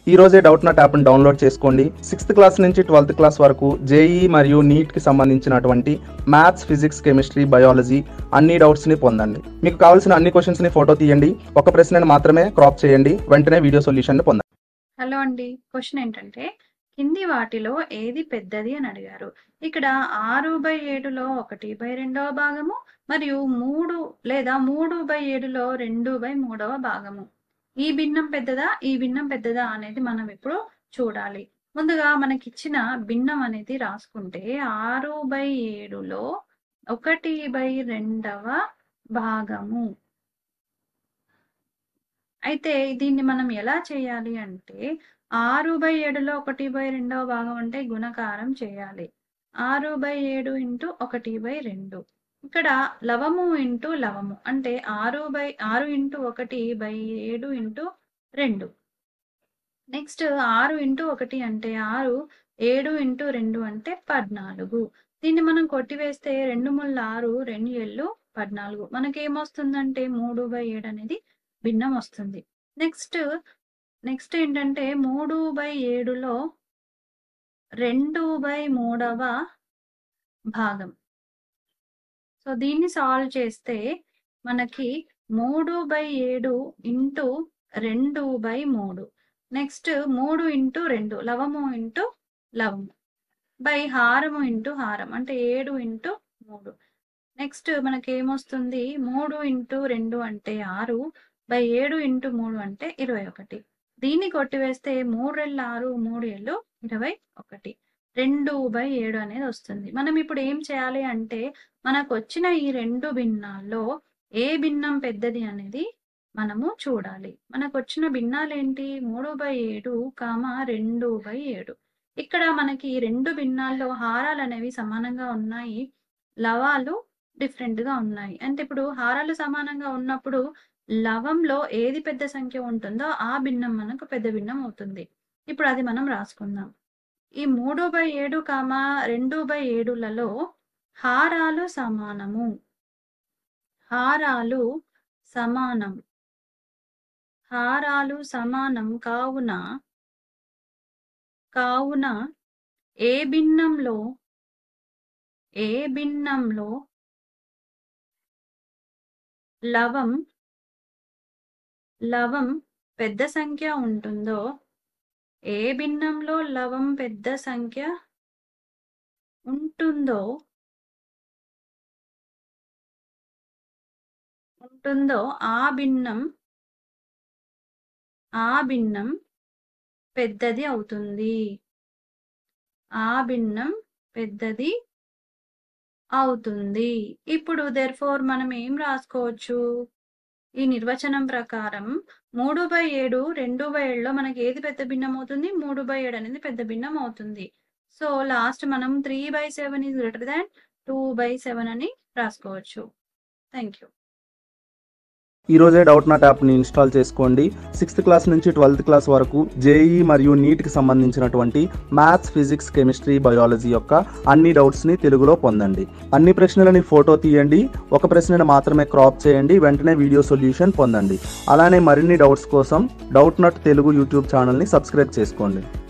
ఈ రోజే Doubtnut యాప్ని డౌన్లోడ్ చేసుకోండి సిక్స్త్ క్లాస్ నుంచి ట్వెల్త్ క్లాస్ వరకు జేఈ మరియు నీట్కి సంబంధించినటువంటి మ్యాథ్స్ ఫిజిక్స్ కెమిస్ట్రీ బయాలజీ అన్ని డౌట్స్ని పొందండి మీకు కావాల్సిన అన్ని క్వశ్చన్స్ని ఫోటో తీయండి ఒక ప్రశ్నను మాత్రమే క్రాప్ చేయండి వెంటనే వీడియో సొల్యూషన్ పొందండి హలో అండి క్వశ్చన్ ఏంటంటే కింది వాటిలో ఏది పెద్దది అని అడిగారు ఇక్కడ ఆరు బై ఏడులో ఒకటి బై రెండవ భాగము మరియు మూడు లేదా మూడు బై ఏడులో రెండు బై మూడవ భాగము ఈ భిన్నం పెద్దదా ఈ భిన్నం పెద్దదా అనేది మనం ఇప్పుడు చూడాలి ముందుగా మనకి ఇచ్చిన భిన్నం అనేది రాసుకుంటే ఆరు బై ఏడులో ఒకటి బై రెండవ భాగము అయితే దీన్ని మనం ఎలా చేయాలి అంటే ఆరు బై ఏడులో ఒకటి బై రెండవ భాగం అంటే గుణకారం చేయాలి ఆరు బై ఏడు ఇంటూ ఒకటి బై రెండు ఇక్కడ లవము ఇంటూ లవము అంటే ఆరు బై ఆరు ఇంటూ ఒకటి బై ఏడు ఇంటూ రెండు నెక్స్ట్ ఆరు ఇంటూ ఒకటి అంటే ఆరు ఏడు ఇంటూ రెండు అంటే పద్నాలుగు దీన్ని మనం కొట్టివేస్తే రెండు ముళ్ళ ఆరు రెండు ఏళ్ళు పద్నాలుగు మనకేమొస్తుందంటే మూడు బై ఏడు అనేది భిన్నం వస్తుంది నెక్స్ట్ నెక్స్ట్ ఏంటంటే మూడు బై ఏడులో రెండు బై మూడవ భాగం సో దీన్ని సాల్వ్ చేస్తే మనకి మూడు బై ఏడు ఇంటూ రెండు బై మూడు నెక్స్ట్ మూడు ఇంటూ రెండు లవము ఇంటూ లవము బై హారము ఇంటూ హారం అంటే ఏడు ఇంటూ మూడు నెక్స్ట్ మనకి ఏమొస్తుంది మూడు ఇంటూ రెండు అంటే ఆరు బై ఏడు ఇంటూ మూడు అంటే ఇరవై ఒకటి దీన్ని కొట్టివేస్తే మూడు రెళ్ళు ఆరు మూడు ఏళ్ళు ఇరవై ఒకటి రెండు బై ఏడు అనేది వస్తుంది మనం ఇప్పుడు ఏం చేయాలి అంటే మనకు వచ్చిన ఈ రెండు భిన్నాల్లో ఏ భిన్నం పెద్దది అనేది మనము చూడాలి మనకు వచ్చిన భిన్నాలు ఏంటి మూడు బై ఏడు కామ రెండు బై ఏడు ఇక్కడ మనకి ఈ రెండు భిన్నాల్లో హారాలు అనేవి సమానంగా ఉన్నాయి లవాలు డిఫరెంట్ గా ఉన్నాయి అంటే ఇప్పుడు హారాలు సమానంగా ఉన్నప్పుడు లవంలో ఏది పెద్ద సంఖ్య ఉంటుందో ఆ భిన్నం మనకు పెద్ద భిన్నం అవుతుంది ఇప్పుడు అది మనం రాసుకుందాం ఈ మూడు బై ఏడు కామ రెండు బై ఏడులలో హారాలు సమానము హారాలు సమానం హారాలు సమానం కావున కావున ఏ భిన్నంలో ఏ భిన్నంలో లవం లవం పెద్ద సంఖ్య ఉంటుందో ఏ భిన్నంలో లవం పెద్ద సంఖ్య ఉంటుందో ఉంటుందో ఆ భిన్నం ఆ భిన్నం పెద్దది అవుతుంది ఆ భిన్నం పెద్దది అవుతుంది ఇప్పుడు దెర్ఫోర్ మనం ఏం రాసుకోవచ్చు ఈ నిర్వచనం ప్రకారం మూడు బై ఏడు రెండు బై ఏడులో మనకి ఏది పెద్ద భిన్నం అవుతుంది మూడు బై ఏడు అనేది పెద్ద భిన్నం అవుతుంది సో లాస్ట్ మనం three by seven is greater than two by seven అని రాసుకోవచ్చు థ్యాంక్ యూ ఈ రోజే డౌట్ నాట్ యాప్ని ఇన్స్టాల్ చేసుకోండి సిక్స్త్ క్లాస్ నుంచి ట్వెల్త్ క్లాస్ వరకు జేఈ మరియు నీట్కి సంబంధించినటువంటి మ్యాథ్స్ ఫిజిక్స్ కెమిస్ట్రీ బయాలజీ యొక్క అన్ని డౌట్స్ని తెలుగులో పొందండి అన్ని ప్రశ్నలని ఫోటో తీయండి ఒక ప్రశ్నను మాత్రమే క్రాప్ చేయండి వెంటనే వీడియో సొల్యూషన్ పొందండి అలానే మరిన్ని డౌట్స్ కోసం డౌట్ నాట్ తెలుగు యూట్యూబ్ ఛానల్ని సబ్స్క్రైబ్ చేసుకోండి